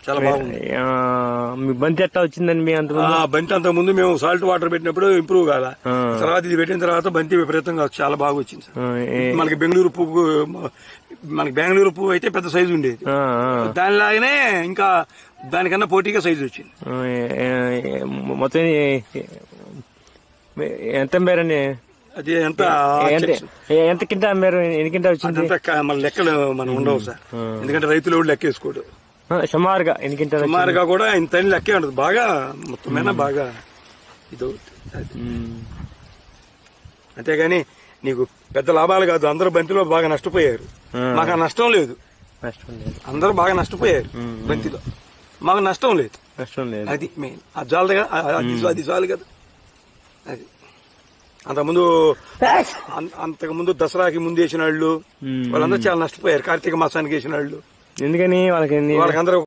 చాలా బాగుంది ఆ, మీ బంతి ఎట్లా వచ్చిందండి మీ అంత ఆ బంతి అంత ముందు మేము సాల్ట్ వాటర్ పెట్టినప్పుడు ఇంప్రూవ్ కాల ఆ. తర్వాత ఇది పెట్టిన తర్వాత బంతి విపరీతంగా చాలా బాగా వచ్చింది సార్ మనకి బెంగళూరు పువ్వు మనకి బెంగళూరు పువ్వు అయితే పెద్ద సైజు ఉండేది దానిలాగానే ఇంకా దానికన్నా పోటీగా సైజు వచ్చింది మొత్తం ఏ- ఏ- ఎంత అమ్మారండి అది ఎంత ఎంత ఎంత కింద అమ్మారు ఎన్ని కింద వచ్చింది అదంతా క- మన లెక్కలు మనం ఉండవు సార్ ఎందుకంటే రైతులు ఎవడు లెక్క వేసుకోడు ఆ, సుమారుగా ఎన్ని కింద సుమారుగా కూడా ఇంత అని లెక్కే ఉండదు బాగా మొత్తమైనా బాగా ఇది అవుతుంది. అది. అంతేగాని నీకు పెద్ద లాభాలు కాదు అందరూ బంతిలో బాగా నష్టపోయారు మాకు ఆ నష్టం లేదు నష్టం లేదు అందరూ బాగా నష్టపోయారు బంతిలో మాకు నష్టం లేదు నష్టం లేదు అది మెయిన్ అది చాలు కదా అది- అది అది చాలు కదా అది అంతకుముందు అం- అంతకుముందు దసరాకి ముందు వేసిన వాళ్ళు మ్మ్. వాళ్ళందరూ చాలా నష్టపోయారు కార్తీక మాసానికి వేసిన వాళ్ళు ఎందుకని వాళ్ళకి ఎన్ని- వాళ్ళకందరూ